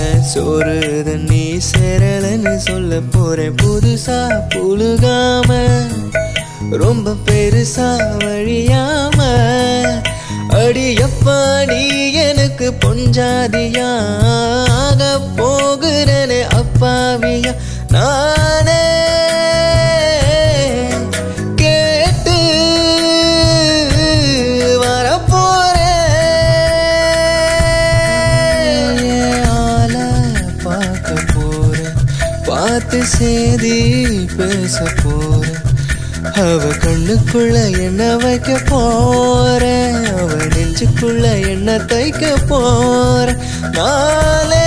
சோறு தண்ணி சேரலன்னு சொல்ல போறேன் புதுசா புழுகாம ரொம்ப பெருசா வழியாம அடியப்பா நீ எனக்கு பொஞ்சாதியா ஆக போகிறனே அப்பாவியா நானே கேட்டு வரப்போறேன் ஆள பார்க்க போறேன் பார்த்து சேதி பேச போறேன் அவ கண்ணுக்குள்ள என்ன வைக்க போறேன் அவ நெஞ்சுக்குள்ள என்ன தைக்க போறேன் நாளே